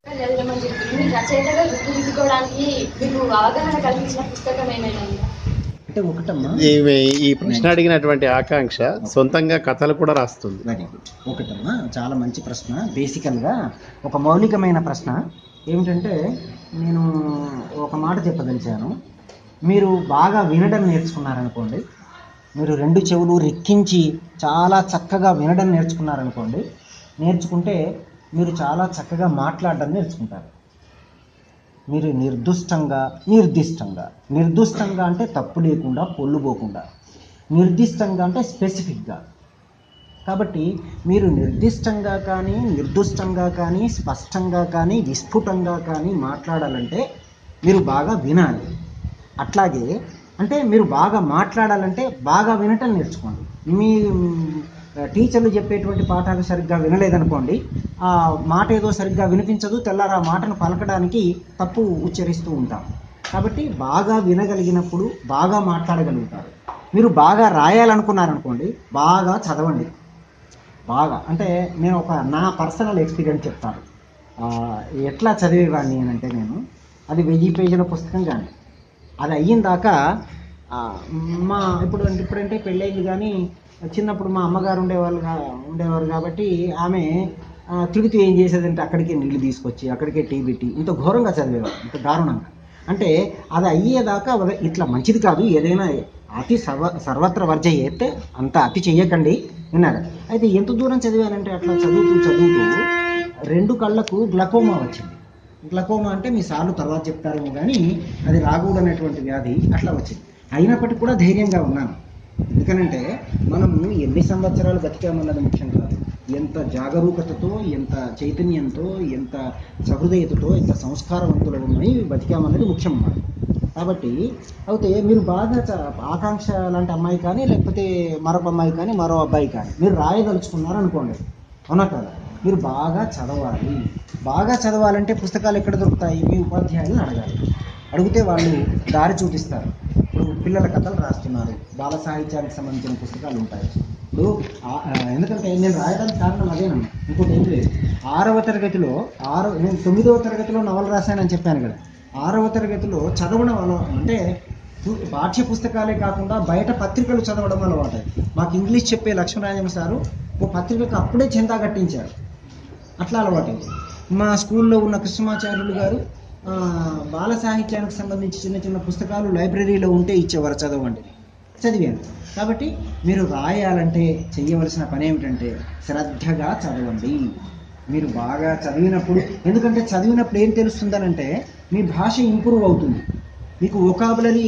చదవమని చెప్పింది మీరు రచయితగా గుర్తుదిద్దుకోవడానికి మీకు అవగాహన కల్పించిన పుస్తకం ఏమైనా ఉందా అంటే ఒకటమ్మా ఈమె ఈ ప్రశ్న అడిగినటువంటి ఆకాంక్ష సొంతంగా కథలు కూడా రాస్తుంది వెరీ గుడ్ ఒకటమ్మా చాలా మంచి ప్రశ్న బేసికల్గా ఒక మౌలికమైన ప్రశ్న ఏమిటంటే నేను ఒక మాట చెప్పదలిచాను మీరు బాగా వినడం నేర్చుకున్నారనుకోండి మీరు రెండు చెవులు రెక్కించి చాలా చక్కగా వినడం నేర్చుకున్నారనుకోండి నేర్చుకుంటే మీరు చాలా చక్కగా మాట్లాడడం నేర్చుకుంటారు మీరు నిర్దుష్టంగా నిర్దిష్టంగా నిర్దుష్టంగా అంటే తప్పు లేకుండా పొల్లు పోకుండా నిర్దిష్టంగా అంటే స్పెసిఫిక్గా కాబట్టి మీరు నిర్దిష్టంగా కానీ నిర్దుష్టంగా కానీ స్పష్టంగా కానీ విస్ఫుటంగా కానీ మాట్లాడాలంటే మీరు బాగా వినాలి అట్లాగే అంటే మీరు బాగా మాట్లాడాలంటే బాగా వినటం నేర్చుకోండి మీ మ్, టీచర్లు చెప్పేటువంటి పాఠాలు సరిగ్గా వినలేదనుకోండి ఆ మాట ఏదో సరిగ్గా వినిపించదు తెల్లార ఆ మాటను పలకడానికి తప్పు ఉచ్చరిస్తూ ఉంటాం కాబట్టి బాగా వినగలిగినప్పుడు బాగా మాట్లాడగలుగుతారు మీరు బాగా రాయాలనుకున్నారనుకోండి బాగా చదవండి బాగా అంటే నేను ఒక నా పర్సనల్ ఎక్స్పీరియన్స్ చెప్తాను ఆ, ఎట్లా చదివేవాడిని అని అంటే నేను అది వెయ్యి పేజీల పుస్తకం కానీ అది అయిన దాకా ఆ, మా ఇప్పుడు ఇప్పుడంటే పెళ్ళయింది కానీ చిన్నప్పుడు మా అమ్మగారు ఉండేవాళ్ళు కా- ఉండేవారు కాబట్టి ఆమె ఆ, తిడుతూ ఏం చేసేదంటే అక్కడికే నీళ్ళు తీసుకొచ్చి అక్కడికే టీ పెట్టి ఇంత ఘోరంగా చదివేవారు ఇంత దారుణంగా అంటే అది అయ్యేదాకా ఒక- ఇట్లా మంచిది కాదు ఏదైనా అతి సర్వ సర్వత్ర వర్జ చేస్తే అంత అతి చెయ్యకండి విన్నారు అయితే ఎంత దూరం చదివానంటే అట్లా చదువుతూ చదువుతూ రెండు కళ్ళకు గ్లకోమా వచ్చింది గ్లకోమా అంటే మీ సార్లు తర్వాత చెప్తారేమో కానీ అది రాకూడనటువంటి వ్యాధి అట్లా వచ్చింది అయినప్పటికీ కూడా ధైర్యంగా ఉన్నాను ఎందుకనంటే మనం ఎన్ని సంవత్సరాలు బతికామన్నది ముఖ్యం కాదు ఎంత జాగరూకతతో ఎంత చైతన్యంతో ఎంత సహృదయతతో ఎంత సంస్కారవంతులు ఉన్నాయి బతికామన్నది ముఖ్యం అన్నమాట కాబట్టి అయితే మీరు బాగా చ- ఆకాంక్ష లాంటి అమ్మాయి కానీ లేకపోతే మరొక అమ్మాయి కానీ మరో అబ్బాయి కానీ మీరు రాయదలుచుకున్నారు అనుకోండి అవునా కదా మీరు బాగా చదవాలి బాగా చదవాలంటే పుస్తకాలు ఎక్కడ దొరుకుతాయి మీ ఉపాధ్యాయులను అడగాలి అడిగితే వాళ్ళు దారి చూపిస్తారు ఇప్పుడు పిల్లల కథలు రాస్తున్నారు బాల సాహిత్యానికి సంబంధించిన పుస్తకాలు ఉంటాయి ఇప్పుడు ఆ- ఆ, ఎందుకంటే నేను రాయడానికి కారణం అదేనమ్మా ఇంకోటి ఏం లేదు ఆరవ తరగతిలో ఆరో నేను తొమ్మిదవ తరగతిలో నవల రాశానని చెప్పాను కదా ఆరవ తరగతిలో చదవడం అలవా అంటే పు- పాఠ్య పుస్తకాలే కాకుండా బయట పత్రికలు చదవడం అలవాటు మాకు ఇంగ్లీష్ చెప్పే లక్ష్మణరాజం సారు ఓ పత్రికకు అప్పుడే చింతా కట్టించారు అట్లా అలవాటైంది మా స్కూల్లో ఉన్న కృష్ణమాచార్యులు గారు ఆ, బాల సాహిత్యానికి సంబంధించి చిన్న చిన్న పుస్తకాలు లైబ్రరీలో ఉంటే ఇచ్చేవారు చదవండి చదివాను కాబట్టి మీరు రాయాలంటే చేయవలసిన పని ఏమిటంటే శ్రద్ధగా చదవండి మీరు బాగా చదివినప్పుడు ఎందుకంటే చదివినప్పుడు ఏం తెలుస్తుందనంటే మీ భాష ఇంప్రూవ్ అవుతుంది మీకు ఒకాబులరీ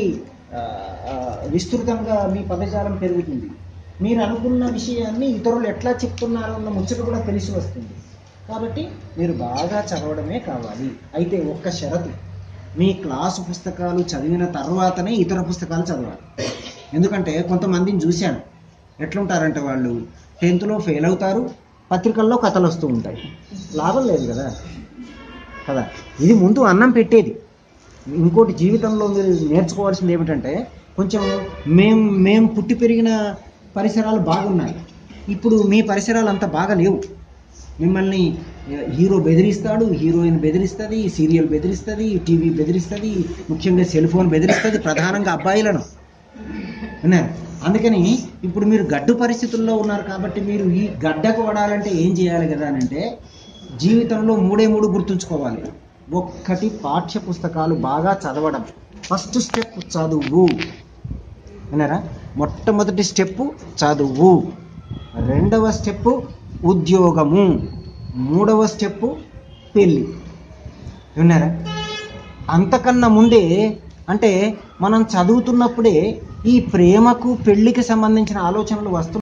విస్తృతంగా మీ పదజాలం పెరుగుతుంది మీరు అనుకున్న విషయాన్ని ఇతరులు ఎట్లా చెప్తున్నారో అన్న ముచ్చట కూడా తెలిసి వస్తుంది కాబట్టి మీరు బాగా చదవడమే కావాలి అయితే ఒక్క షరతు మీ క్లాసు పుస్తకాలు చదివిన తర్వాతనే ఇతర పుస్తకాలు చదవాలి ఎందుకంటే కొంతమందిని చూశాను ఎట్లుంటారంటే వాళ్ళు టెన్త్లో ఫెయిల్ అవుతారు పత్రికల్లో కథలు వస్తూ ఉంటాయి లాభం లేదు కదా కదా ఇది ముందు అన్నం పెట్టేది ఇంకోటి జీవితంలో మీరు నేర్చుకోవాల్సింది ఏమిటంటే కొంచెం మేం మేము పుట్టి పెరిగిన పరిసరాలు బాగున్నాయి ఇప్పుడు మీ పరిసరాలు అంత బాగా లేవు మిమ్మల్ని హీరో బెదిరిస్తాడు హీరోయిన్ బెదిరిస్తుంది సీరియల్ బెదిరిస్తుంది టీవీ బెదిరిస్తుంది ముఖ్యంగా సెల్ ఫోన్ బెదిరిస్తుంది ప్రధానంగా అబ్బాయిలను విన్నారు అందుకని ఇప్పుడు మీరు గడ్డు పరిస్థితుల్లో ఉన్నారు కాబట్టి మీరు ఈ గడ్డకు పడాలంటే ఏం చేయాలి కదా అని అంటే జీవితంలో మూడే మూడు గుర్తుంచుకోవాలి ఒక్కటి పాఠ్య పుస్తకాలు బాగా చదవడం ఫస్ట్ స్టెప్ చదువు విన్నారా మొట్టమొదటి స్టెప్ చదువు రెండవ స్టెప్ ఉద్యోగము మూడవ స్టెప్ పెళ్ళి విన్నారా అంతకన్నా ముందే అంటే మనం చదువుతున్నప్పుడే ఈ ప్రేమకు పెళ్లికి సంబంధించిన ఆలోచనలు వస్తున్నాయి